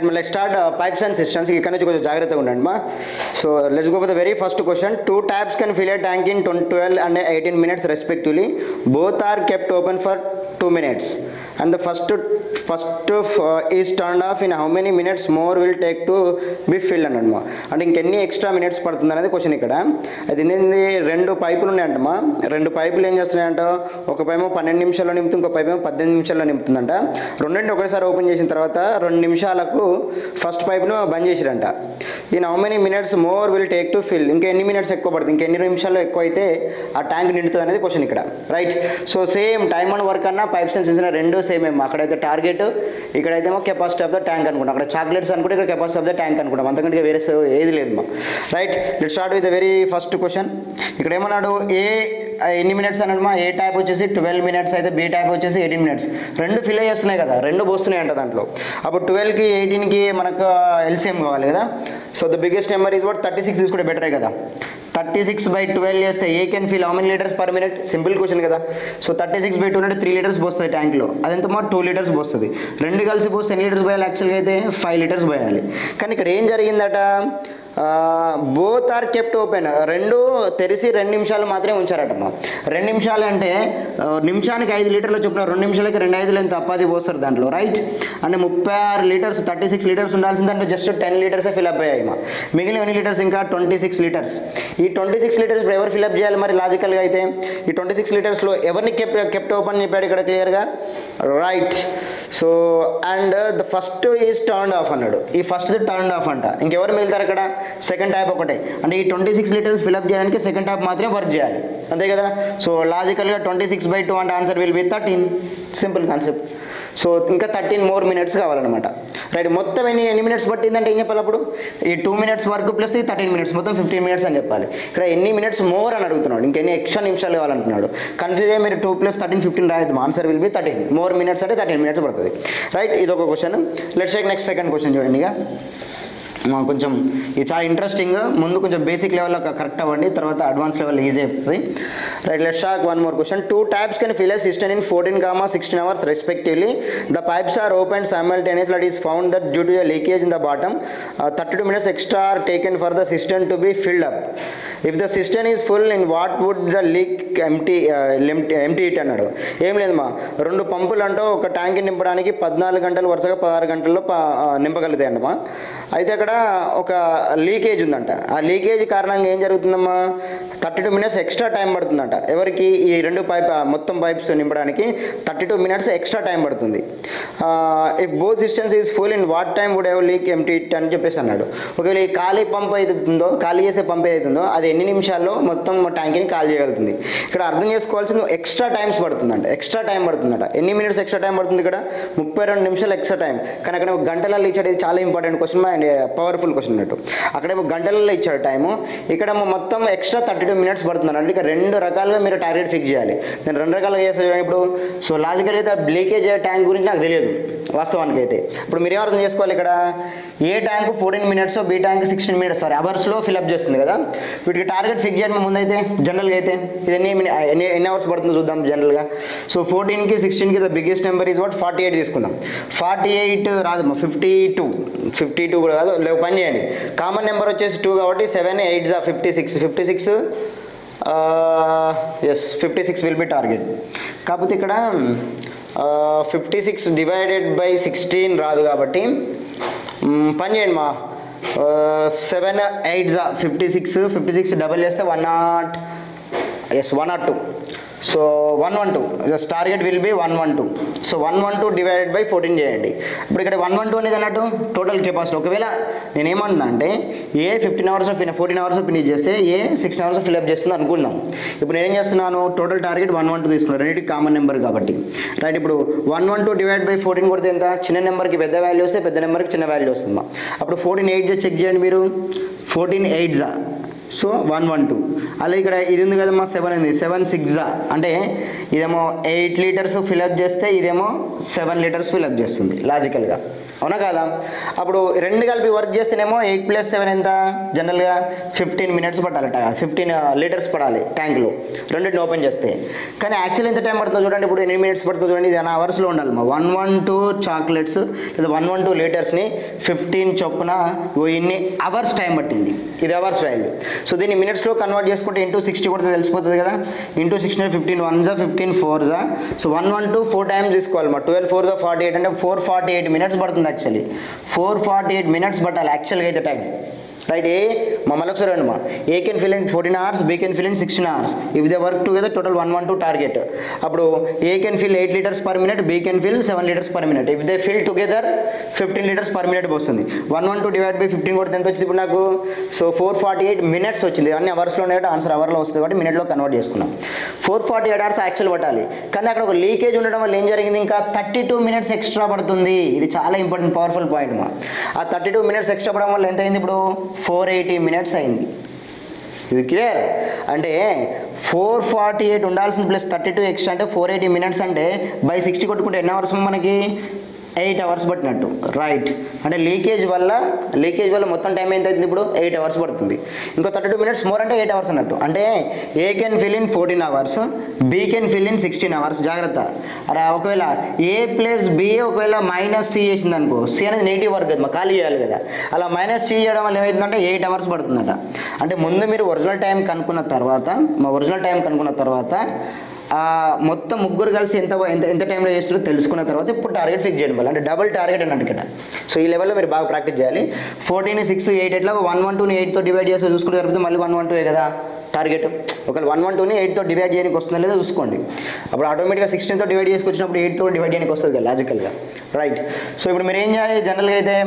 Let start pipes and systems ఇక్కడ నుంచి కొంచెం జాగ్రత్తగా ఉండండి మా so let's go for the very first question two taps can fill a tank in twelve and eighteen minutes respectively both are kept open for two minutes and the first first is turn off in how many minutes more will take to be fill అని అనమా అంటే ఇంకెన్ని extra minutes పడుతుంది అనేది question ఇక్కడ అది ఏంది రెండు పైపులు ఉన్నాయంటమ్మా రెండు పైపులు ఏం చేస్తున్నాయంట ఒక పైపు పన్నెండు నిమిషాల్లో నింపుతుంది ఇంకో పైపు పద్దెనిమిది నిమిషాల్లో నింపుతుందంట రెండింటి ఒకసారి ఓపెన్ చేసిన తర్వాత రెండు నిమిషాలకు ఫస్ట్ పైపును బంద్ చేసిరంట in how many minutes more will take to fill ఇంకా ఎన్ని మినిట్స్ ఎక్కువ పడుతుంది ఇంకెన్ని నిమిషాల్లో ఎక్కువ అయితే ఆ ట్యాంక్ నిండుతుంది అనేది క్వశ్చన్ ఇక్కడ right so same time and work అన్న పైప్స్ అండ్ సిజన్ రెండు సేమ్ ఏమో అక్కడైతే టార్గెట్ ఇక్కడైతేమో కెపాసిటీ ఆఫ్ ద ట్యాంక్ అనుకుంటాం అక్కడ చాక్లెట్స్ అనుకుంటే ఇక్కడ కెపాసిటీ ఆఫ్ ద ట్యాంక్ అనుకుంటాం అంతకంటే వేరే స- ఏది లేదు మా right let start with very first question ఇక్కడ ఏమన్నాడు ఏ ఎన్ని మినిట్స్ అన్నాడు మా ఏ టైప్ వచ్చేసి ట్వెల్వ్ మినిట్స్ అయితే బి టైప్ వచ్చేసి ఎయిటీన్ మినిట్స్ రెండు ఫిల్ చేస్తున్నాయి కదా రెండు పోస్తున్నాయి అంట దాంట్లో అప్పుడు ట్వెల్వ్కి ఎయిటీన్కి మనకు ఎల్సిఎం కావాలి కదా so the biggest number is what thirty six తీసుకుంటే బెటరే కదా థర్టీ సిక్స్ బై ట్వెల్వ్ చేస్తే A can fill how many litres per minute simple question కదా so thirty six by two అంటే త్రీ లీటర్స్ పోస్తుంది ట్యాంక్లో అదెంతమో టూ లీటర్స్ పోస్తుంది రెండు కలిసి పోస్తే ఎన్ని లీటర్స్ పోయాలి యాక్చువల్గా అయితే ఫైవ్ లీటర్స్ పోయాలి కానీ ఇక్కడ ఏం జరిగిందట బోత్ ఆర్ కెప్ట్ ఓపెన్ రెండు తెరిచి రెండు నిమిషాలు మాత్రమే ఉంచారటమ్మా రెండు నిమిషాలు అంటే ఆ, నిమిషానికి ఐదు లీటర్లు చొప్పున రెండు నిమిషాలకి రెండు ఐదులు ఎంత పది పోస్తారు దాంట్లో రైట్ అంటే ముప్పై ఆరు లీటర్స్ థర్టీ సిక్స్ లీటర్స్ ఉండాల్సింది అంటే జస్ట్ టెన్ లీటర్సే ఫిల్అప్ అయ్యాయి మా మిగిలిన ఎన్ని లీటర్స్ ఇంకా ట్వంటీ సిక్స్ లీటర్స్ ఈ ట్వంటీ సిక్స్ లీటర్స్ ఇప్పుడు ఎవరు ఫిల్అప్ చేయాలి మరి లాజికల్గా అయితే ఈ ట్వంటీ సిక్స్ లీటర్స్లో ఎవరిని కెప్ట్ కెప్ట్ ఓపెన్ చెప్పాడు ఇక్కడ క్లియర్గా right so and the first is turn off అన్నాడు ఈ ఫస్ట్ టర్న్ ఆఫ్ అంట ఇంకెవరు మిగులుతారు అక్కడ సెకండ్ ట్యాప్ ఒకటే అంటే ఈ ట్వంటీ సిక్స్ లీటర్స్ ఫిల్అప్ చేయడానికి సెకండ్ ట్యాప్ మాత్రమే వర్క్ చేయాలి అంతే కదా సో లాజికల్గా ట్వంటీ సిక్స్ బై టూ అంటే answer will be thirteen simple concept so ఇంకా థర్టీన్ మోర్ మినిట్స్ కావాలన్నమాట రైట్ మొత్తం ఎన్ని ఎన్ని మినిట్స్ పట్టిందంటే ఏం చెప్పాలి అప్పుడు ఈ టూ మినిట్స్ వర్క్ ప్లస్ ఈ థర్టీన్ మినిట్స్ మొత్తం ఫిఫ్టీన్ మినిట్స్ అని చెప్పాలి ఇక్కడ ఎన్ని మినిట్స్ మోర్ అని అడుగుతున్నాడు ఇంకెన్ని ఎక్స్ట్రా నిమిషాలు కావాలంటున్నాడు కన్ఫ్యూజ్ అయ్యి మీరు టూ ప్లస్ థర్టీన్ ఫిఫ్టీన్ రాయదు answer will be thirteen more minutes అంటే థర్టీన్ మినిట్స్ పడుతుంది రైట్ ఇది ఒక question let's take next second question చూడండి ఇక మా కొంచెం ఇది చాలా ఇంట్రెస్టింగ్ ముందు కొంచెం బేసిక్ లెవెల్లో కరెక్ట్ అవ్వండి తర్వాత అడ్వాన్స్ లెవెల్ ఈజీ అయిపోతుంది right let shock one more question two taps can fill system in fourteen comma sixteen hours respectively the pipes are open simultaneously that is found that due to a leakage in the bottom thirty two minutes extra are taken for the system to be filled up if the system is full in what would the leak empty empty it అన్నాడు ఏం లేదు మా రెండు పంపులు అంటూ ఒక tank నింపడానికి పద్నాలుగు గంటలు వరుసగా పదహారు గంటల్లో ప- ఆ, నింపగలుగుతాయి అన్నమా అయితే అక్కడ ఒక లీకేజ్ ఉందంట ఆ లీకేజ్ కారణంగా ఏం జరుగుతుందమ్మా thirty two minutes extra time పడుతుందంట ఎవరికి ఈ రెండు పైప్ ఆ, మొత్తం పైప్స్ నింపడానికి thirty two minutes extra time పడుతుంది if both systems is full in what time would have leak empty it అని చెప్పేసి అన్నాడు ఒకవేళ ఈ ఖాళీ పంప్ అవుతుందో ఖాళీ చేసే పంప్ ఏదైతుందో అది ఎన్ని నిమిషాల్లో మొత్తం ట్యాంక్ని ఖాళీ చేయగలుగుతుంది ఇక్కడ అర్థం చేసుకోవాల్సింది ఎక్స్ట్రా టైమ్స్ పడుతుందంట ఎక్స్ట్రా టైం పడుతుందంట ఎన్ని మినిట్స్ ఎక్స్ట్రా టైం పడుతుంది ఇక్కడ ముప్పై రెండు నిమిషాలు ఎక్స్ట్రా టైం కానీ అక్కడ ఒక గంటలలో ఇచ్చాడు ఇది చాలా important question and powerful question అన్నట్టు అక్కడేమో గంటలలో ఇచ్చాడు టైము ఇక్కడ మొత్తం ఎక్స్ట్రా థర్టీ టూ మినిట్స్ పడుతుంది అంటే ఇక రెండు రకాలుగా మీరు టార్గెట్ ఫిక్స్ చేయాలి నేను రెండు రకాలుగా చేస్తాను ఇప్పుడు సో లాజికల్ అయితే లీకేజ్ ట్యాంక్ గురించి నాకు తెలియదు వాస్తవానికి అయితే ఇప్పుడు మీరు ఏమర్థం చేసుకోవాలి ఇక్కడ A tank fourteen minutes B tank sixteen minutes sorry అవర్స్లో ఫిల్అప్ చేస్తుంది కదా వీటికి టార్గెట్ ఫిక్స్ చేయడం ముందైతే జనరల్గా అయితే ఇది ఎన్ని మిని- ఎన్ని ఎన్ని అవర్స్ పడుతుందో చూద్దాం జనరల్గా సో ఫోర్టీన్కి సిక్స్టీన్కి the biggest number is what forty eight తీసుకుందాం ఫార్టీ ఎయిట్ రాదమ్మా ఫిఫ్టీ టూ ఫిఫ్టీ టూ కూడా కాదు లేవు పని చేయండి కామన్ నెంబర్ వచ్చేసి టూ కాబట్టి సెవెన్ ఎయిట్ జా fifty six fifty six yes fifty six will be target కాకపోతే ఇక్కడ fifty six divided by sixteen రాదు కాబట్టి మ్, పని చేయండి మా సెవెన్ ఎయిట్ జా fifty six fifty six double చేస్తే one naught yes one naught two so one one two just target will be one one two so one one two divided by fourteen చేయండి ఇప్పుడు ఇక్కడ one one two అనేది అన్నట్టు total capacity ఒకవేళ నేను ఏమంటున్నా అంటే A fifteen hours fourteen hours finish చేస్తే ఏ సిక్స్టీన్ అవర్స్ ఫిల్అప్ చేస్తుంది అనుకుందాం ఇప్పుడు నేను ఏం చేస్తున్నాను total target one one two తీసుకున్నాను రెండింటికి కామన్ నెంబర్ కాబట్టి రైట్ ఇప్పుడు one one two divide by fourteen కొడితే ఎంత చిన్న నెంబర్కి పెద్ద వాల్యూ వస్తే పెద్ద నెంబర్కి చిన్న వాల్యూ వస్తుందా అప్పుడు ఫోర్టీన్ ఎయిట్ చెక్ చేయండి మీరు ఫోర్టీన్ ఎయిట్ జా సో వన్ వన్ టూ అలా ఇక్కడ ఇది ఉంది కదమ్మా సెవెన్ ఉంది సెవెన్ సిక్స్ అంటే ఇదేమో ఎయిట్ లీటర్స్ ఫిల్అప్ చేస్తే ఇదేమో సెవెన్ లీటర్స్ ఫిల్అప్ చేస్తుంది లాజికల్గా అవునా కాదా అప్పుడు రెండు కలిపి వర్క్ చేస్తేనేమో ఎయిట్ ప్లస్ సెవెన్ ఎంత జనరల్గా ఫిఫ్టీన్ మినిట్స్ పట్టాలట ఫిఫ్టీన్ లీటర్స్ పడాలి ట్యాంక్లో రెండింటిని ఓపెన్ చేస్తే కానీ యాక్చువల్ ఎంత టైం పడుతుందో చూడండి ఇప్పుడు ఎన్ని మినిట్స్ పడుతుందో చూడండి ఇది అవర్స్లో ఉండాలి మా వన్ వన్ టూ చాక్లెట్స్ లేదా వన్ వన్ టూ లీటర్స్ని ఫిఫ్టీన్ చొప్పున ఓ ఇన్ని అవర్స్ టైం పట్టింది ఇది అవర్స్ వాల్యూ సో దీన్ని మినిట్స్లో కన్వర్ట్ చేసుకుంటే ఇంటూ సిక్స్టీ కొడితే తెలిసిపోతుంది కదా ఇంటూ సిక్స్టీ ఫిఫ్టీన్ వన్ జా ఫిఫ్టీన్ ఫోర్ జా so one one two four times తీసుకోవాలి మా ట్వెల్వ్ ఫోర్ జా ఫార్టీ ఎయిట్ అంటే ఫోర్ ఫార్టీ ఎయిట్ మినిట్స్ పడుతుంది actually four forty eight minutes పట్టాలి యాక్చువల్గా అయితే టైం రైట్ ఏ మా మళ్ళీ ఒకసారి రండి మా A can fill in fourteen hours B can fill in sixteen hours if they work together total one one two target అప్పుడు A can fill eight litres per minute B can fill seven litres per minute if they fill together fifteen litres per minute వస్తుంది one one two divide by fifteen కొడితే ఎంత వచ్చింది ఇప్పుడు నాకు so four forty eight minutes వచ్చింది అన్ని అవర్స్లో ఉండే ఆన్సర్ అవర్లో వస్తుంది కాబట్టి మినిట్లో కన్వర్ట్ చేసుకున్నాం four forty eight hours actual పట్టాలి కానీ అక్కడ ఒక లీకేజ్ ఉండడం వల్ల ఏం జరిగింది ఇంకా థర్టీ టూ మినిట్స్ ఎక్స్ట్రా పడుతుంది ఇది చాలా ఇంపార్టెంట్ పవర్ఫుల్ పాయింట్ మా ఆ థర్టీ టూ మినిట్స్ ఎక్స్ట్రా పడడం వల్ల ఎంత అయింది ఇప్పుడు ఫోర్ ఎయిటీ మినిట్స్ అయింది ఇది క్లియర్ అంటే ఫోర్ ఫార్టీ ఎయిట్ ఉండాల్సిన ప్లస్ థర్టీ టూ ఎక్స్ట్రా అంటే ఫోర్ ఎయిటీ మినిట్స్ అంటే బై సిక్స్టీ కొట్టుకుంటే ఎన్ని అవర్స్ మనకి ఎయిట్ అవర్స్ పట్టినట్టు రైట్ అంటే లీకేజ్ వల్ల లీకేజ్ వల్ల మొత్తం టైం ఎంత అవుతుంది ఇప్పుడు ఎయిట్ అవర్స్ పడుతుంది ఇంకో థర్టీ టూ మినిట్స్ మోర్ అంటే ఎయిట్ అవర్స్ అన్నట్టు అంటే A can fill in fourteen hours B can fill in sixteen hours జాగ్రత్త అలా ఒకవేళ ఏ ప్లస్ బి ఒకవేళ మైనస్ సి చేసింది అనుకో సి అనేది నెగిటివ్ వర్క్ కదా ఖాళీ చేయాలి కదా అలా మైనస్ సి చేయడం వల్ల ఏమవుతుందంటే ఎయిట్ అవర్స్ పడుతుందట అంటే ముందు మీరు ఒరిజినల్ టైం కనుక్కున్న తర్వాత మా ఒరిజినల్ టైం కనుక్కున్న తర్వాత ఆ మొత్తం ముగ్గురు కలిసి ఎంత ఎంత ఎంత టైంలో చేస్తారో తెలుసుకున్న తర్వాత ఇప్పుడు టార్గెట్ ఫిక్స్ చేయడం వల్ల అంటే డబుల్ టార్గెట్ అన్నట్టు ఇక్కడ సో ఈ లెవెల్లో మీరు బాగా ప్రాక్టీస్ చేయాలి ఫోర్టీన్ సిక్స్ ఎయిట్ ఎట్లా వన్ వన్ టూని ఎయిట్తో డివైడ్ చేస్తే చూసుకుంటే జరిపితే మళ్ళీ వన్ వన్ టూ కదా టార్గెట్ ఒకవేళ వన్ వన్ టూని ఎయిట్తో డివైడ్ చేయడానికి వస్తుందా లేదా చూసుకోండి అప్పుడు ఆటోమేటిక్గా సిక్స్టీన్తో డివైడ్ చేసుకొచ్చినప్పుడు ఎయిట్తో డివైడ్ చేయడానికి వస్తుంది కదా లాజికల్గా రైట్ సో ఇప్పుడు మీరు ఏం చేయాలి జనరల్గా అయితే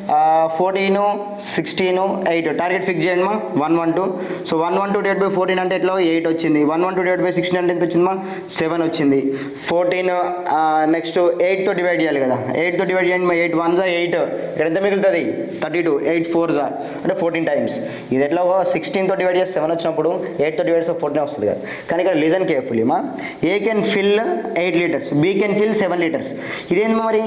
fourteen sixteen eight target fix చేయండి మా one one two so one one two divide by fourteen అంటే ఎట్లా ఎయిట్ వచ్చింది one one two divide by sixteen అంటే ఎంత వచ్చిందమ్మా సెవెన్ వచ్చింది ఫోర్టీన్ నెక్స్ట్ ఎయిట్తో డివైడ్ చేయాలి కదా ఎయిట్తో డివైడ్ చేయండి మా ఎయిట్ వన్ జా ఎయిట్ ఇక్కడ ఎంత మిగులుతుంది థర్టీ టూ ఎయిట్ ఫోర్ జా అంటే ఫోర్టీన్ టైమ్స్ ఇది ఎట్లా సిక్స్టీన్తో డివైడ్ చేసి సెవెన్ వచ్చినప్పుడు ఎయిట్తో డివైడ్ చేస్తే ఫోర్టీన్ వస్తుంది కదా కానీ ఇక్కడ లిజన్ కేర్ఫుల్లీ మా A can fill eight litres B can fill seven litres ఇదేంది మరి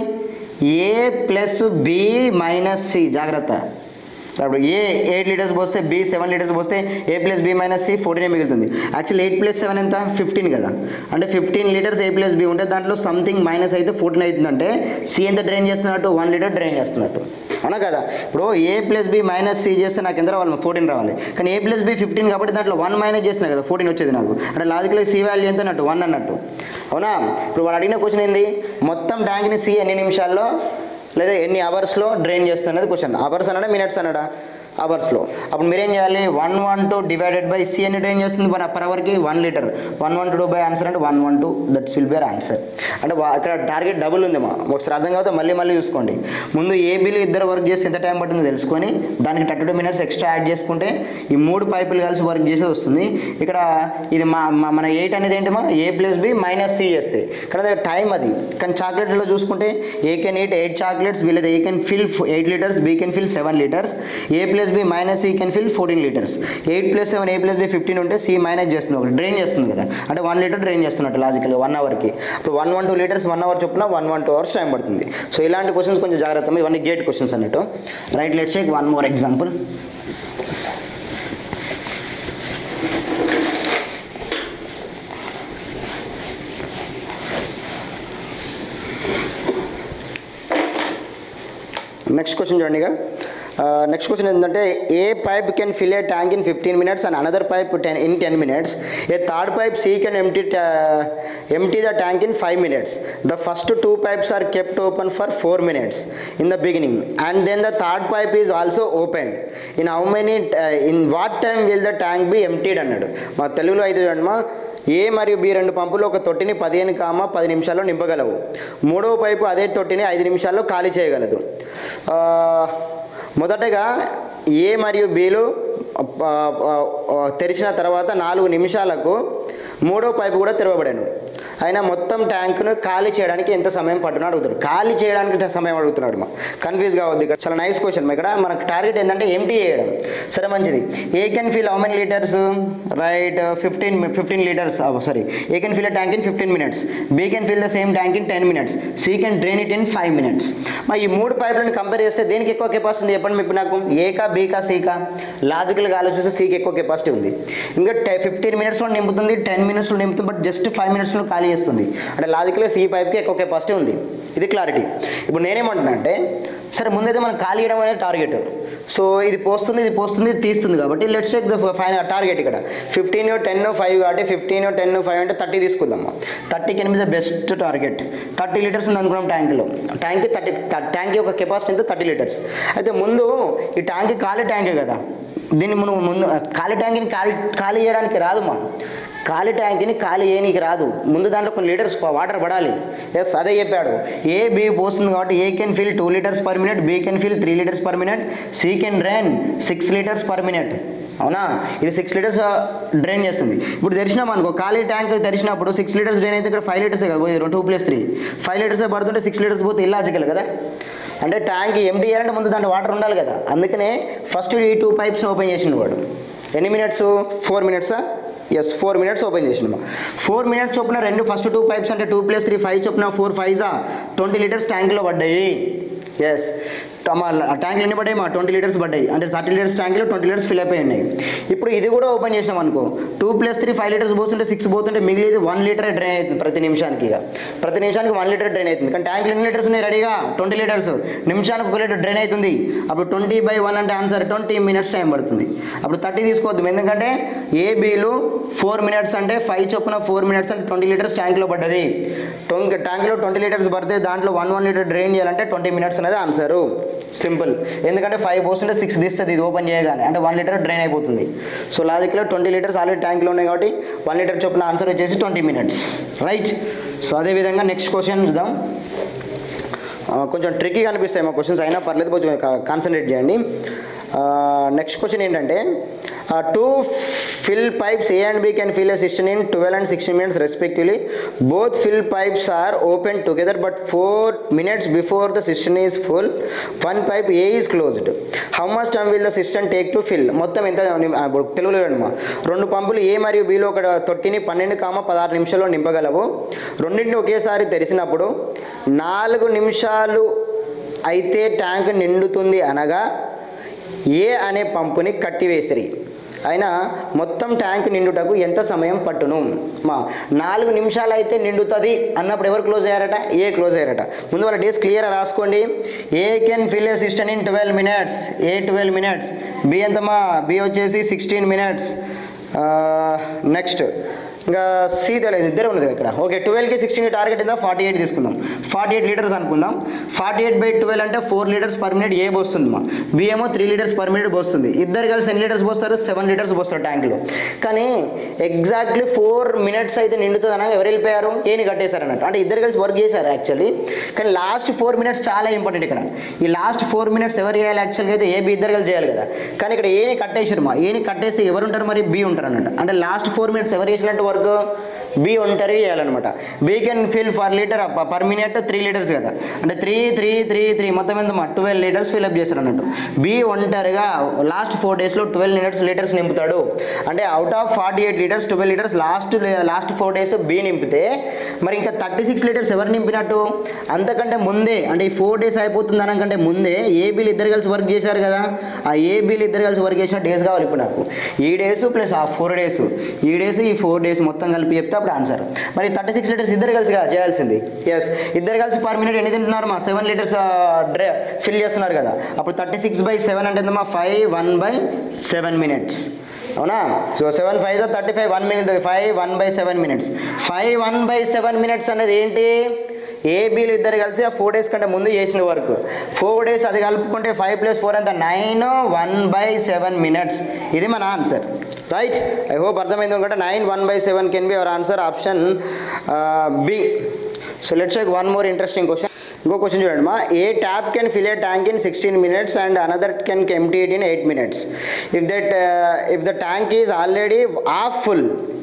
A plus B minus C జాగ్రత్త ఇప్పుడు ఏ ఎయిట్ లీటర్స్ పోస్తే బి సెవెన్ లీటర్స్ పోస్తే A plus B minus C fourteen మిగులుతుంది యాక్చువల్ ఎయిట్ ప్లస్ సెవెన్ ఎంత fifteen కదా అంటే fifteen litres A plus B ఉంటే దాంట్లో సంథింగ్ మైనస్ అయితే ఫోర్టీన్ అవుతుందంటే సి ఎంత డ్రైన్ చేస్తున్నట్టు వన్ లీటర్ డ్రైన్ చేస్తున్నట్టు అవునా కదా ఇప్పుడు ఏ ప్లస్ బి మైనస్ సి చేస్తే నాకు ఎంత రావాలి ఫోర్టీన్ రావాలి కానీ ఏ ప్లస్ బి ఫిఫ్టీన్ కాబట్టి దాంట్లో వన్ మైనస్ చేస్తున్నా కదా ఫోర్టీన్ వచ్చేది నాకు అంటే లాజికల్ సి వాల్యూ ఎంత అన్నట్టు వన్ అన్నట్టు అవునా ఇప్పుడు వాడు అడిగిన క్వశ్చన్ ఏంది మొత్తం ట్యాంక్ని సి ఎన్ని నిమిషాల్లో లేదా ఎన్ని అవర్స్లో డ్రైన్ చేస్తున్నది క్వశ్చన్ అవర్స్ అన్నాడా మినిట్స్ అన్నాడా అవర్స్లో అప్పుడు మీరేం చేయాలి one one two divided by C ఎన్ని డ్రైన్ చేస్తుంది మన పర్ అవర్కి one litre one one two by answer అంటే one one two that's will be answer అంటే వా- ఇక్కడ టార్గెట్ డబుల్ ఉంది మా ఒకసారి అర్థం కాకపోతే మళ్ళీ మళ్ళీ చూసుకోండి ముందు ఏబీలు ఇద్దరు వర్క్ చేస్తే ఎంత టైం పడుతుందో తెలుసుకొని దానికి thirty two minutes extra add చేసుకుంటే ఈ మూడు పైపులు కలిసి వర్క్ చేసేది వస్తుంది ఇక్కడ ఇది మా మా- మన ఎయిట్ అనేది ఏంటి మా A plus B minus C చేస్తే కానీ టైం అది కానీ చాక్లెట్లో చూసుకుంటే A can eight eight chocolates వీళ్ళది A can fill eight litres B can fill seven litres A plus B minus C can fill fourteen litres eight plus seven A plus B fifteen ఉంటే C minus చేస్తుంది ఒకటి drain చేస్తుంది కదా అంటే one litre drain చేస్తున్నట్టు logical one అవర్కి ఇప్పుడు one one two litres one hour చొప్పున one one two hours time పడుతుంది సో ఇలాంటి క్వశ్చన్స్ కొంచెం జాగ్రత్త ఇవన్నీ గేట్ క్వశ్చన్స్ అన్నట్టు right let's take one more example next question చూడండి ఇక నెక్స్ట్ క్వశ్చన్ ఏంటంటే a pipe can fill a tank in fifteen minutes and another pipe ten in ten minutes a third pipe C can empty empty the tank in five minutes the first two pipes are kept open for four minutes in the beginning and then the third pipe is also open in how many in what time will the tank be emptied అన్నాడు మా తెలుగులో అయితే చూడండి మా ఏ మరియు B రెండు పంపులు ఒక తొట్టిని పదిహేను కామ పది నిమిషాల్లో నింపగలవు మూడవ పైపు అదే తొట్టిని ఐదు నిమిషాల్లో ఖాళీ చేయగలదు ఆ, మొదటగా ఏ మరియు బిలు ఆ, ఆ, ఆ, తెరిచిన తర్వాత నాలుగు నిమిషాలకు మూడో పైపు కూడా తెరవబడాను ఆయన మొత్తం ట్యాంకును ఖాళీ చేయడానికి ఎంత సమయం పట్టున అడుగుతాడు ఖాళీ చేయడానికి ఎంత సమయం అడుగుతున్నాడు మా కన్ఫ్యూజ్ కావద్దు ఇక్కడ చాలా నైస్ క్వశ్చన్ ఇక్కడ మనకు టార్గెట్ ఏంటంటే ఎంటీ చేయడం సరే మంచిది A can fill how many litres right fifteen fifteen litres sorry A can fill a tank in fifteen minutes B can fill the same tank in ten minutes C can drain it in five minutes మా ఈ మూడు పైపులను compare చేస్తే దేనికి ఎక్కువ capacity ఉంది చెప్పండి మీకు నాకు ఏకా బీకా సీకా లాజికల్గా ఆలోచిస్తే సీకి ఎక్కువ కెపాసిటీ ఉంది ఇంకా ఫిఫ్టీన్ మినిట్స్లో నింపుతుంది టెన్ మినిట్స్లో నింపుతుంది బట్ జస్ట్ ఫైవ్ మినిట్స్లో ఖాళీ చేస్తుంది అంటే లాజికల్గా సీ పైప్కి ఎక్కువ కెపాసిటీ ఉంది ఇది క్లారిటీ ఇప్పుడు నేనేమంటున్నా అంటే సరే ముందైతే మనం ఖాళీ చేయడం అనేది టార్గెట్ సో ఇది పోస్తుంది ఇది పోస్తుంది ఇది తీస్తుంది కాబట్టి let's check the fine target ఇక్కడ ఫిఫ్టీన్ టెన్ ఫైవ్ కాబట్టి ఫిఫ్టీన్ టెన్ ఫైవ్ అంటే థర్టీ తీసుకుందాం థర్టీకి ఎనిమిది బెస్ట్ టార్గెట్ థర్టీ లీటర్స్ ఉంది అనుకున్నాం ట్యాంక్లో ట్యాంక్ థర్టీ ట్యాంక్ యొక్క కెపాసిటీ ఎంత థర్టీ లీటర్స్ అయితే ముందు ఈ ట్యాంక్ ఖాళీ ట్యాంకే కదా దీన్ని మనం ముందు ఖాళీ ట్యాంక్ని ఖాళీ ఖాళీ చేయడానికి రాదు మా ఖాళీ ట్యాంక్ని ఖాళీ చేయనీకి రాదు ముందు దాంట్లో కొన్ని లీటర్స్ వాటర్ పడాలి ఎస్ అదే చెప్పాడు ఏ బి పోస్తుంది కాబట్టి A can fill two litres per minute B can fill three litres per minute C can drain six litres per minute అవునా ఇది సిక్స్ లీటర్స్ డ్రైన్ చేస్తుంది ఇప్పుడు తెరిచినాం అనుకో ఖాళీ ట్యాంక్ తెరిచినప్పుడు సిక్స్ లీటర్స్ డ్రైన్ అయితే ఇక్కడ ఫైవ్ లీటర్స్ కదా పోయి two plus three five litres పడుతుంటే సిక్స్ లీటర్స్ పోతే ఇల్లాజికల్ కదా అంటే ట్యాంక్ ఎంటీ చేయాలంటే ముందు దాంట్లో వాటర్ ఉండాలి కదా అందుకనే ఫస్ట్ ఈ టూ పైప్స్ ఓపెన్ చేసిండు వాడు ఎన్ని మినిట్స్ ఫోర్ మినిట్సా ఎస్ ఫోర్ మినిట్స్ ఓపెన్ చేసినాము ఫోర్ మినిట్స్ చొప్పున రెండు ఫస్ట్ టూ పైప్స్ అంటే టూ ప్లస్ త్రీ ఫైవ్ చొప్పున ఫోర్ ఫైవ్సా ట్వంటీ లీటర్స్ ట్యాంక్లో పడ్డాయి ఎస్ మా ట్యాంక్లు ఎన్ని పడ్డాయి మా ట్వంటీ లీటర్స్ పడ్డాయి అంటే థర్టీ లీటర్స్ ట్యాంక్లో ట్వంటీ లీటర్స్ ఫిల్ అయిపోయి ఉన్నాయి ఇప్పుడు ఇది కూడా ఓపెన్ చేసినాం అనుకో two plus three five litres పోతుంటే సిక్స్ పోతుంటే మిగిలిది వన్ లీటర్ డ్రైన్ అవుతుంది ప్రతి నిమిషానికి ఇక ప్రతి నిమిషానికి వన్ లీటర్ డ్రైన్ అవుతుంది కానీ ట్యాంక్లో ఎన్ని లీటర్స్ ఉన్నాయి రెడీగా ట్వంటీ లీటర్స్ నిమిషానికి ఒక లీటర్ డ్రైన్ అవుతుంది అప్పుడు ట్వంటీ బై వన్ అంటే ఆన్సర్ ట్వంటీ మినిట్స్ టైం పడుతుంది అప్పుడు థర్టీ తీసుకోవద్దు ఎందుకంటే ఏబీలు ఫోర్ మినిట్స్ అంటే ఫైవ్ చొప్పున ఫోర్ మినిట్స్ అంటే ట్వంటీ లీటర్స్ ట్యాంక్లో పడ్డది టొంక్ ట్యాంక్లో ట్వంటీ లీటర్స్ పడితే దాంట్లో వన్ వన్ లీటర్ డ్రైన్ చేయాలంటే ట్వంటీ మినిట్స్ అనేది ఆన్సరు సింపుల్ ఎందుకంటే ఫైవ్ పోస్తుంటే సిక్స్ తీస్తుంది ఇది ఓపెన్ చేయగానే అంటే వన్ లీటర్ డ్రైన్ అయిపోతుంది సో లాజిక్లో ట్వంటీ లీటర్స్ ఆల్రెడీ ట్యాంక్లో ఉన్నాయి కాబట్టి వన్ లీటర్ చొప్పున ఆన్సర్ వచ్చేసి ట్వంటీ మినిట్స్ రైట్ సో అదేవిధంగా నెక్స్ట్ క్వశ్చన్ చూద్దాం ఆ, కొంచెం ట్రిక్కీగా అనిపిస్తాయి మా క్వశ్చన్స్ అయినా పర్లేదు కొంచెం కాన్సన్ట్రేట్ చేయండి నెక్స్ట్ క్వశ్చన్ ఏంటంటే two fill pipes A and B can fill a cistern in twelve and sixteen minutes respectively both fill pipes are open together but four minutes before the cistern is full one pipe A is closed how much time will the system take to fill మొత్తం ఎంత ఆ, ఇప్పుడు తెలుగులో అమ్మా రెండు పంపులు ఏ మరియు below ఒక తొట్టిని పన్నెండు కామ పదహారు నిమిషాల్లో నింపగలవు రెండింటిని ఒకేసారి తెరిచినప్పుడు నాలుగు నిమిషాలు అయితే ట్యాంక్ నిండుతుంది అనగా ఏ అనే పంపుని కట్టివేసిరి అయినా మొత్తం ట్యాంక్ నిండుటకు ఎంత సమయం పట్టును మా నాలుగు నిమిషాలు అయితే నిండుతుంది అన్నప్పుడు ఎవరు క్లోజ్ అయ్యారట ఏ క్లోజ్ అయ్యారట ముందు వాళ్ళ డేస్ క్లియర్ రాసుకోండి A can fill a system in twelve minutes A twelve minutes B ఎంతమా బి వచ్చేసి సిక్స్టీన్ మినిట్స్ నెక్స్ట్ ఇంకా సి తెలియదు ఇద్దరే ఉన్నది ఇక్కడ ఓకే ట్వెల్వ్కి సిక్స్టీన్ టార్గెట్ ఉందా ఫార్టీ ఎయిట్ తీసుకుందాం ఫార్టీ ఎయిట్ లీటర్స్ అనుకుందాం ఫార్టీ ఎయిట్ బై ట్వెల్వ్ అంటే four litres per minute A పోస్తుంది మా బి ఏమో త్రీ లీటర్స్ పర్ మినిట్ పోస్తుంది ఇద్దరు కలిసి ఎన్ని లీటర్స్ పోస్తారు సెవెన్ లీటర్స్ పోస్తారు ట్యాంక్లో కానీ ఎగ్జాక్ట్లీ ఫోర్ మినిట్స్ అయితే నిండుతుంది అనగా ఎవరు వెళ్ళిపోయారు ఏని కట్టేశారు అన్నట్టు అంటే ఇద్దరు కలిసి వర్క్ చేశారు యాక్చువల్లీ కానీ లాస్ట్ ఫోర్ మినిట్స్ చాలా ఇంపార్టెంట్ ఇక్కడ ఈ లాస్ట్ ఫోర్ మినిట్స్ ఎవరు చేయాలి యాక్చువల్గా అయితే ఏ బి ఇద్దరు కలిసి చేయాలి కదా కానీ ఇక్కడ ఏని కట్టేసారు మా ఏని కట్టేస్తే ఎవరు ఉంటారు మరి బి ఉంటారు అన్నట్టు అంటే లాస్ట్ ఫోర్ మినిట్స్ ఎవరు చేసినట్టు వర్క్ బి ఒంటరి చేయాలన్నమాట B can fill four litre per minute three litres కదా అంటే త్రీ త్రీ త్రీ త్రీ మొత్తం ఎంత ట్వెల్వ్ లీటర్స్ ఫిల్అప్ చేస్తారు అన్నట్టు బి ఒంటరిగా లాస్ట్ ఫోర్ డేస్లో ట్వెల్వ్ లీటర్స్ లీటర్స్ నింపుతాడు అంటే out of forty eight litres twelve litres last last four days B నింపితే మరి ఇంకా థర్టీ సిక్స్ లీటర్స్ ఎవరు నింపినట్టు అంతకంటే ముందే అంటే ఈ ఫోర్ డేస్ అయిపోతుంది అనకంటే ముందే ఏబీలు ఇద్దరు కలిసి వర్క్ చేశారు కదా ఆ ఏబీలు ఇద్దరు కలిసి వర్క్ చేసిన డేస్ కావాలి ఇప్పుడు నాకు ఈ డేస్ ప్లస్ ఆ ఫోర్ డేస్ ఈ డేస్ ఈ ఫోర్ డేస్ మొత్తం కలిపి చెప్తే అప్పుడు ఆన్సర్ మరి థర్టీ సిక్స్ లీటర్స్ ఇద్దరు కలిసి కదా చేయాల్సింది ఎస్ ఇద్దరు కలిసి పర్ మినిట్ ఎన్ని తింటున్నారు మా సెవెన్ లీటర్స్ డ్రే ఫిల్ చేస్తున్నారు కదా అప్పుడు థర్టీ సిక్స్ బై సెవెన్ అంటే మా five one by seven minutes అవునా so seven five thirty five one minute five one by seven minutes five one by seven minutes అనేది ఏంటి ఏబీలు ఇద్దరు కలిసి ఆ ఫోర్ డేస్ కంటే ముందు చేసిన వర్క్ ఫోర్ డేస్ అది కలుపుకుంటే ఫైవ్ ప్లస్ ఫోర్ ఎంత nine one by seven minutes ఇది మన ఆన్సర్ రైట్ ఐ హోప్ అర్థమైంది అనుకుంటే nine one by seven can be our answer option B so let's check one more interesting question ఇంకో క్వశ్చన్ చూడండి మా A tap can fill a tank in sixteen minutes and another can empty it in eight minutes if that if the tank is already half full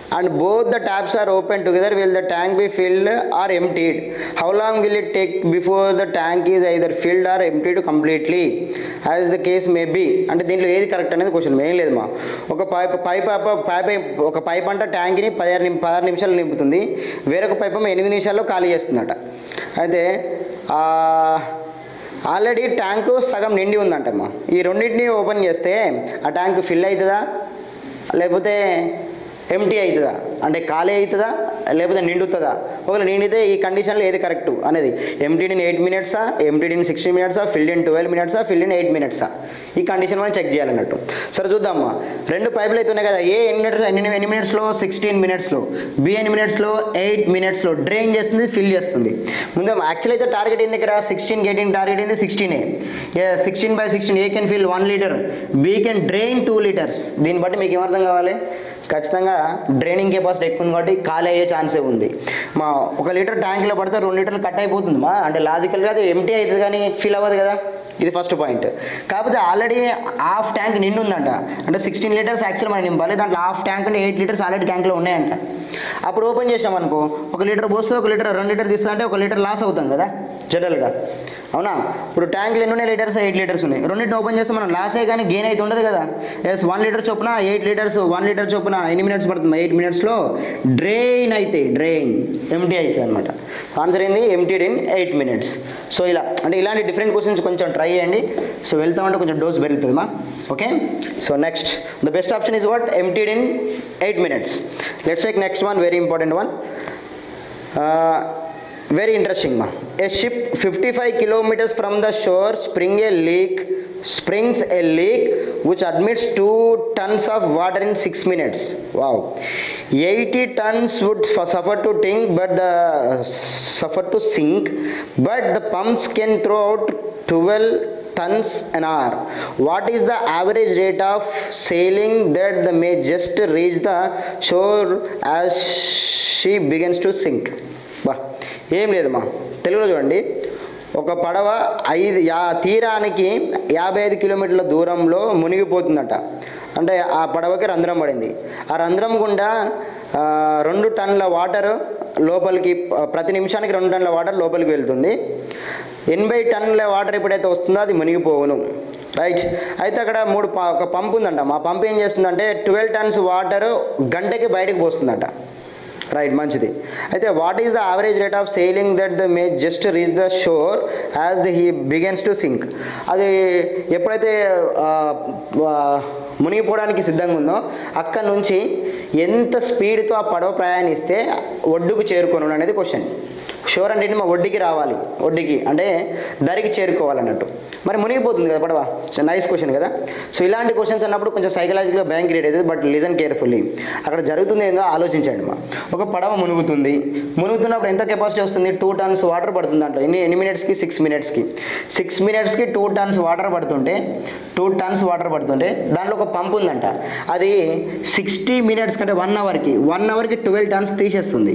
and both the taps are open together will the tank be filled or emptied how long will it take before the tank is either filled or emptied completely as the case may be అంటే దీంట్లో ఏది correct అనేది question ఏం లేదు మా ఒక pipe pipe pipe ఒక pipe అంట ట్యాంక్ని పదిహేను నిమి- పదహారు నిమిషాలు నింపుతుంది వేరొక పైప్ ఏమో ఎనిమిది నిమిషాల్లో ఖాళీ చేస్తుందట అయితే ఆ, ఆల్రెడీ ట్యాంకు సగం నిండి ఉందంటమ్మా ఈ రెండింటిని ఓపెన్ చేస్తే ఆ ట్యాంక్ ఫిల్ అవుతుందా లేకపోతే ఎంటీ అవుతుందా అంటే ఖాళీ అవుతుందా లేకపోతే నిండుతుందా ఒకవేళ నిండితే ఈ కండిషన్లో ఏది కరెక్ట్ అనేది ఎంటీడ్ ఇన్ ఎయిట్ మినిట్సా ఎంటీడ్ ఇన్ సిక్స్టీన్ మినిట్సా ఫిల్డ్ ఇన్ ట్వెల్వ్ మినిట్సా ఫిల్డ్ ఇన్ ఎయిట్ మినిట్సా ఈ కండిషన్ మనం చెక్ చేయాలన్నట్టు సరే చూద్దామా రెండు పైపులు అయితే ఉన్నాయి కదా ఏ ఎన్ని మినిట్స్ ఎన్ని ఎన్ని మినిట్స్లో సిక్స్టీన్ మినిట్స్లో బి ఎన్ని మినిట్స్లో ఎయిట్ మినిట్స్లో డ్రైన్ చేస్తుంది ఫిల్ చేస్తుంది ముందు యాక్చువల్ అయితే టార్గెట్ ఏంది ఇక్కడ సిక్స్టీన్ గేటింగ్ టార్గెట్ ఏంది సిక్స్టీనే sixteen by sixteen A can fill one litre B can drain two litres దీన్ని బట్టి మీకు ఏమర్థం కావాలి ఖచ్చితంగా డ్రైనింగ్ కెపాసిటీ ఎక్కువ ఉంది కాబట్టి ఖాళీ అయ్యే ఛాన్సే ఉంది మా ఒక లీటర్ ట్యాంక్లో పడితే రెండు లీటర్లు కట్ అయిపోతుంది మా అంటే లాజికల్గా అది ఎంటీ అవుతుంది కానీ ఫిల్ అవ్వదు కదా ఇది ఫస్ట్ పాయింట్ కాకపోతే ఆల్రెడీ హాఫ్ ట్యాంక్ నిండు ఉందంట అంటే సిక్స్టీన్ లీటర్స్ యాక్చువల్ మనం నింపాలి దాంట్లో హాఫ్ ట్యాంక్ అంటే ఎయిట్ లీటర్స్ ఆల్రెడీ ట్యాంక్లో ఉన్నాయంట అప్పుడు ఓపెన్ చేసాం అనుకో ఒక లీటర్ పోస్తే ఒక లీటర్ రెండు లీటర్ తీస్తా అంటే ఒక లీటర్ లాస్ అవుతాం కదా జనరల్గా అవునా ఇప్పుడు ట్యాంక్లు ఎన్ని ఉన్నాయి లీటర్స్ ఎయిట్ లీటర్స్ ఉన్నాయి రెండింటిని ఓపెన్ చేస్తే మనం లాస్ అయ్యి కానీ గెయిన్ అయితే ఉండదు కదా ఎస్ వన్ లీటర్ చొప్పున ఎయిట్ లీటర్స్ వన్ లీటర్ చొప్పున ఎన్ని మినిట్స్ పడుతుంది ఎయిట్ మినిట్స్లో డ్రైన్ అయితే డ్రైన్ ఎంటీ అవుతుంది అనమాట ఆన్సర్ ఏంది emptied in eight minutes so ఇలా అంటే ఇలాంటి డిఫరెంట్ క్వశ్చన్స్ కొంచెం ట్రై చేయండి సో వెళ్తామంటే కొంచెం డోస్ పెరుగుతుంది మా okay so next the best option is what emptied in eight minutes let's take next one very important one very interesting మా a ship fifty five kilometres from the shore spring a leak springs a leak which admits 2 tons of water in 6 minutes wow 80 tons would f- suffer to sink but the suffer to sink but the pumps can throw out 12 tons an hour what is the average rate of sailing that the may just reach the shore as she begins to sink బా ఏం లేదమ్మా తెలుగులో చూడండి ఒక పడవ ఐదు yeah తీరానికి యాభై ఐదు కిలోమీటర్ల దూరంలో మునిగిపోతుందట అంటే ఆ పడవకి రంధ్రం పడింది ఆ రంధ్రం గుండా ఆ, రెండు టన్నుల వాటర్ లోపలికి ఆ, ప్రతి నిమిషానికి రెండు టన్నుల వాటర్ లోపలికి వెళ్తుంది ఎనభై టన్నుల వాటర్ ఎప్పుడైతే వస్తుందో అది మునిగిపోవును రైట్ అయితే అక్కడ మూడు ప- ఒక పంప్ ఉందంట మా పంప్ ఏం చేస్తుందంటే ట్వెల్వ్ టన్స్ వాటర్ గంటకి బయటకు పోస్తుందట రైట్ మంచిది అయితే what is the average rate of sailing that the may just reach the shore as the he begins to sink అది ఎప్పుడైతే ఆ, ఆ, మునిగిపోవడానికి సిద్ధంగా ఉందో అక్కడ నుంచి ఎంత స్పీడ్తో ఆ పడవ ప్రయాణిస్తే ఒడ్డుకు చేరుకోను అనేది క్వశ్చన్ షోర్ అంటే ఏంటి? మా ఒడ్డుకి రావాలి ఒడ్డుకి అంటే దరికి చేరుకోవాలన్నట్టు మరి మునిగిపోతుంది కదా పడవ నైస్ క్వశ్చన్ కదా సో ఇలాంటి క్వశ్చన్స్ అన్నప్పుడు కొంచెం సైకలాజికల్గా బ్యాంక్ క్రియేట్ అవుతుంది బట్ లిజన్ కేర్ఫుల్లీ అక్కడ జరుగుతుంది ఏందో ఆలోచించండి మా ఒక పడవ మునుగుతుంది మునుగుతున్నప్పుడు ఎంత కెపాసిటీ వస్తుంది టూ టన్స్ వాటర్ పడుతుంది అంట ఎన్ని ఎన్ని మినిట్స్కి సిక్స్ మినిట్స్కి సిక్స్ మినిట్స్కి టూ టన్స్ వాటర్ పడుతుంటే టూ టన్స్ వాటర్ పడుతుంటే దాంట్లో ఒక పంప్ ఉందంట అది సిక్స్టీ మినిట్స్ కంటే వన్ అవర్కి వన్ అవర్కి ట్వెల్వ్ టన్స్ తీసేస్తుంది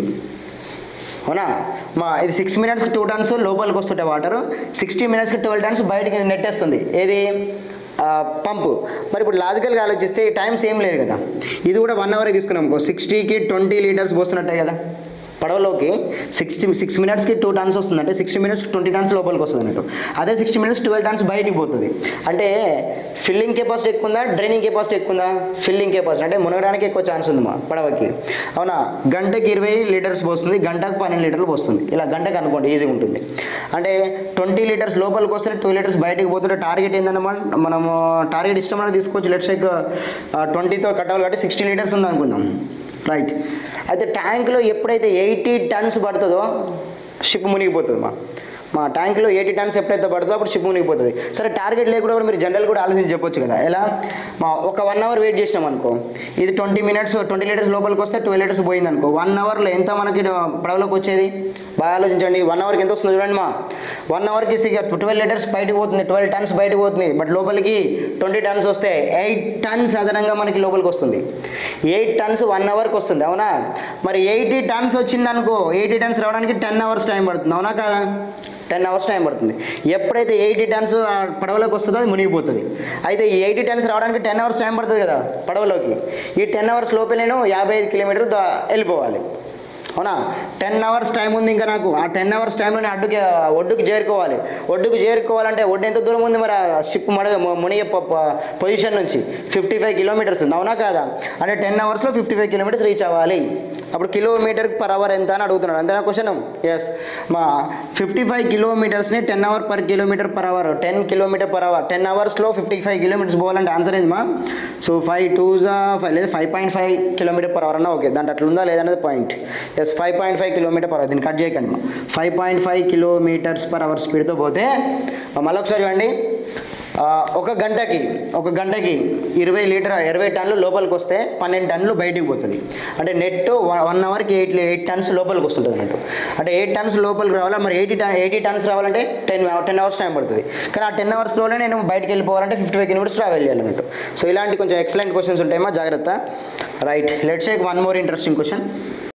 అవునా మా ఇది సిక్స్ మినిట్స్కి టూ టన్స్ లోపలికి వస్తుంటే వాటర్ సిక్స్టీ మినిట్స్కి ట్వెల్వ్ టన్స్ బయటికి నెట్టేస్తుంది ఏది ఆ, పంపు మరి ఇప్పుడు లాజికల్గా ఆలోచిస్తే టైం సేమ్ లేదు కదా ఇది కూడా వన్ అవర్ తీసుకున్నాం అనుకో సిక్స్టీకి ట్వంటీ లీటర్స్ పోస్తున్నట్టే కదా పడవలోకి సిక్స్టీ సిక్స్ మినిట్స్కి టూ టన్స్ వస్తుంది అంటే సిక్స్టీ మినిట్స్ ట్వంటీ టన్స్ లోపలికి వస్తుంది అన్నట్టు అదే సిక్స్టీ మినిట్స్ ట్వెల్వ్ టన్స్ బయటికి పోతుంది అంటే ఫిల్లింగ్ కెపాసిటీ ఎక్కువ ఉందా డ్రైనింగ్ కెపాసిటీ ఎక్కువ ఉందా ఫిల్లింగ్ కెపాసిటీ అంటే మునగడానికి ఎక్కువ ఛాన్స్ ఉంది మా పడవకి అవునా గంటకి ఇరవై లీటర్స్ పోస్తుంది గంటకు పన్నెండు లీటర్లు పోస్తుంది ఇలా గంటకు అనుకోండి ఈజీగా ఉంటుంది అంటే ట్వంటీ లీటర్స్ లోపలికి వస్తే టూ లీటర్స్ బయటికి పోతుంటే టార్గెట్ ఏందన్నమాట మనము టార్గెట్ ఇష్టమైన తీసుకోవచ్చు లెట్స్ లైక్ ట్వంటీతో కట్ అవ్వాలి కాబట్టి సిక్స్టీ లీటర్స్ ఉంది అనుకుందాం రైట్ అయితే ట్యాంక్లో ఎప్పుడైతే ఎయిటీ టన్స్ పడుతుందో షిప్ మునిగిపోతుంది మా మా ట్యాంక్లో ఎయిటీ టన్స్ ఎప్పుడైతే పడుతుందో అప్పుడు షిప్ మునిగిపోతుంది సరే టార్గెట్ లేకుండా కూడా మీరు జనరల్ కూడా ఆలోచించి చెప్పొచ్చు కదా ఎలా మా ఒక వన్ అవర్ వెయిట్ చేసినాం అనుకో ఇది ట్వంటీ మినిట్స్ ట్వంటీ లీటర్స్ లోపలికి వస్తే ట్వెల్వ్ లీటర్స్ పోయింది అనుకో వన్ అవర్లో ఎంత మనకి పడవలోకి వచ్చేది బాగా ఆలోచించండి వన్ అవర్కి ఎంత వస్తుంది చూడండి మా వన్ అవర్కి ట్వెల్వ్ లీటర్స్ బయటకు పోతుంది ట్వెల్వ్ టన్స్ బయటకు పోతుంది బట్ లోపలికి ట్వంటీ టన్స్ వస్తే ఎయిట్ టన్స్ అదనంగా మనకి లోపలికి వస్తుంది ఎయిట్ టన్స్ వన్ అవర్కి వస్తుంది అవునా మరి ఎయిటీ టన్స్ వచ్చింది అనుకో ఎయిటీ టన్స్ రావడానికి టెన్ అవర్స్ టైం పడుతుంది అవునా కదా టెన్ అవర్స్ టైం పడుతుంది ఎప్పుడైతే ఎయిటీ టన్స్ ఆ పడవలోకి వస్తుందో అది మునిగిపోతుంది అయితే ఈ ఎయిటీ టన్స్ రావడానికి టెన్ అవర్స్ టైం పడుతుంది కదా పడవలోకి ఈ టెన్ అవర్స్ లోపే నేను యాభై ఐదు కిలోమీటర్ దా- వెళ్ళిపోవాలి అవునా టెన్ అవర్స్ టైం ఉంది ఇంకా నాకు ఆ టెన్ అవర్స్ టైంలో నేను అడ్డుకి ఒడ్డుకు చేరుకోవాలి ఒడ్డుకు చేరుకోవాలంటే ఒడ్డు ఎంత దూరం ఉంది మరి షిప్ మడ మునిగే ప- ప- పొజిషన్ నుంచి ఫిఫ్టీ ఫైవ్ కిలోమీటర్స్ ఉంది అవునా కాదా అంటే టెన్ అవర్స్లో ఫిఫ్టీ ఫైవ్ కిలోమీటర్స్ రీచ్ అవ్వాలి అప్పుడు కిలోమీటర్ పర్ అవర్ ఎంత అని అడుగుతున్నాడు అంతేనా క్వశ్చన్ ఎస్ మా ఫిఫ్టీ ఫైవ్ కిలోమీటర్స్ని ten hour per kilometre per hour ten kilometre per hour ten అవర్స్లో ఫిఫ్టీ ఫైవ్ కిలోమీటర్స్ పోవాలంటే ఆన్సర్ ఏంది మా సో ఫైవ్ టూ జా ఫైవ్ లేదా five point five kilometre per hour అన్న ఓకే దాంట్లో అట్లా ఉందా లేదనేది point yes five point five kilometre per hour దీన్ని కట్ చేయకండి మా five point five kilometres per hour స్పీడ్తో పోతే మళ్ళీ ఒకసారి చూడండి ఆ, ఒక గంటకి ఒక గంటకి ఇరవై లీటర్ ఇరవై టన్నులు లోపలికి వస్తే పన్నెండు టన్నులు బయటికి పోతుంది అంటే నెట్ వన్ అవర్కి ఎయిట్ ఎయిట్ టన్స్ లోపలికి వస్తుంటుంది అన్నట్టు అంటే ఎయిట్ టన్స్ లోపలికి రావాలా మరి ఎయిటీ టన్ ఎయిటీ టన్స్ రావాలంటే టెన్ టెన్ అవర్స్ టైం పడుతుంది కానీ ఆ టెన్ అవర్స్లోనే నేను బయటికి వెళ్ళిపోవాలంటే ఫిఫ్టీ ఫైవ్ కిలోమీటర్స్ ట్రావెల్ చేయాలన్నట్టు సో ఇలాంటి కొంచెం ఎక్సలెంట్ క్వశ్చన్స్ ఉంటాయమ్మా జాగ్రత్త right let's take one more interesting question